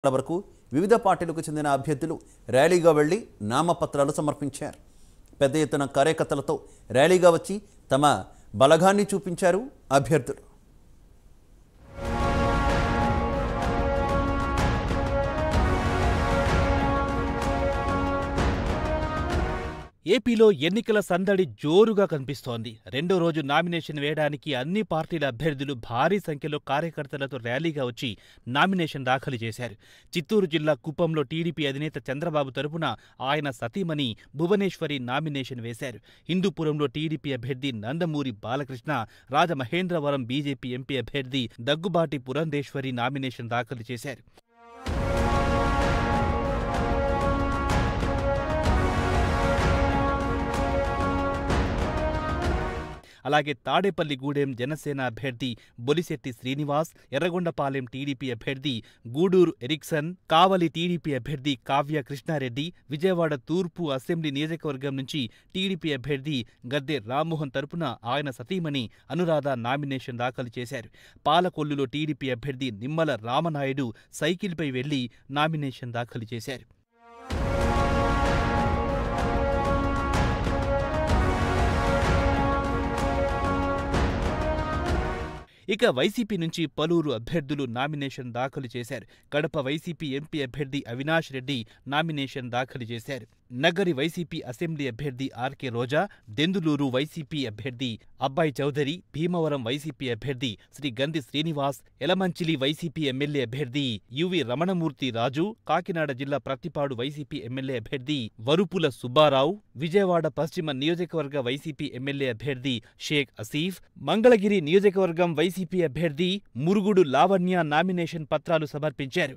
వరకు వివిధ పార్టీలకు చెందిన అభ్యర్థులు ర్యాలీగా వెళ్లి నామపత్రాలు సమర్పించారు పెద్ద ఎత్తున కార్యకర్తలతో ర్యాలీగా వచ్చి తమ బలగాన్ని చూపించారు అభ్యర్థులు ఏపీలో ఎన్నికల సందడి జోరుగా కనిపిస్తోంది రెండో రోజు నామినేషన్ వేయడానికి అన్ని పార్టీల అభ్యర్థులు భారీ సంఖ్యలో కార్యకర్తలతో ర్యాలీగా వచ్చి నామినేషన్ దాఖలు చేశారు చిత్తూరు జిల్లా కుప్పంలో టీడీపీ అధినేత చంద్రబాబు తరపున ఆయన సతీమణి భువనేశ్వరి నామినేషన్ వేశారు హిందూపురంలో టీడీపీ అభ్యర్థి నందమూరి బాలకృష్ణ రాజమహేంద్రవరం బీజేపీ ఎంపీ అభ్యర్థి దగ్గుబాటి పురంధేశ్వరి నామినేషన్ దాఖలు చేశారు అలాగే తాడేపల్లిగూడెం జనసేన అభ్యర్థి బొలిశెట్టి శ్రీనివాస్ ఎర్రగొండపాలెం టీడీపీ అభ్యర్థి గూడూరు ఎరిక్సన్ కావలి టీడీపీ అభ్యర్థి కావ్య కృష్ణారెడ్డి విజయవాడ తూర్పు అసెంబ్లీ నియోజకవర్గం నుంచి టీడీపీ అభ్యర్థి గద్దె రామ్మోహన్ తరపున ఆయన సతీమణి అనురాధ నామినేషన్ దాఖలు చేశారు పాలకొల్లులో టీడీపీ అభ్యర్థి నిమ్మల రామనాయుడు సైకిల్పై వెళ్లి నామినేషన్ దాఖలు చేశారు ఇక వైసీపీ నుంచి పలువురు అభ్యర్థులు నామినేషన్ దాఖలు చేశారు కడప వైసీపీ ఎంపీ అభ్యర్థి అవినాష్ రెడ్డి నామినేషన్ దాఖలు చేశారు నగరి వైసీపీ అసెంబ్లీ అభ్యర్థి ఆర్కే రోజా దెందులూరు వైసీపీ అభ్యర్థి అబ్బాయి చౌదరి భీమవరం వైసీపీ అభ్యర్థి శ్రీ గంధి శ్రీనివాస్ ఎలమంచిలి వైసీపీ ఎమ్మెల్యే అభ్యర్థి యువి రమణమూర్తి రాజు కాకినాడ జిల్లా ప్రత్తిపాడు వైసీపీ ఎమ్మెల్యే అభ్యర్థి వరుపుల సుబ్బారావు విజయవాడ పశ్చిమ నియోజకవర్గ వైసీపీ ఎమ్మెల్యే అభ్యర్థి షేక్ అసీఫ్ మంగళగిరి నియోజకవర్గం వైసీపీ అభ్యర్థి మురుగుడు లావణ్య నామినేషన్ పత్రాలు సమర్పించారు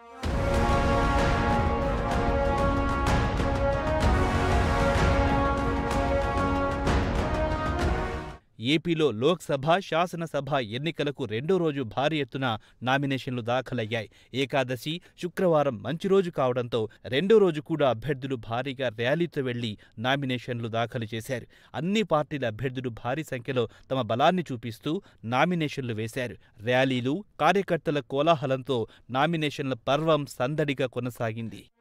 ఏపీలో లోక్సభ శాసనసభ ఎన్నికలకు రెండో రోజు భారీ ఎత్తున నామినేషన్లు దాఖలయ్యాయి ఏకాదశి శుక్రవారం మంచి రోజు కావడంతో రెండో రోజు కూడా అభ్యర్థులు భారీగా ర్యాలీతో వెళ్లి నామినేషన్లు దాఖలు చేశారు అన్ని పార్టీల అభ్యర్థులు భారీ సంఖ్యలో తమ బలాన్ని చూపిస్తూ నామినేషన్లు వేశారు ర్యాలీలు కార్యకర్తల కోలాహలంతో నామినేషన్ల పర్వం సందడిగా కొనసాగింది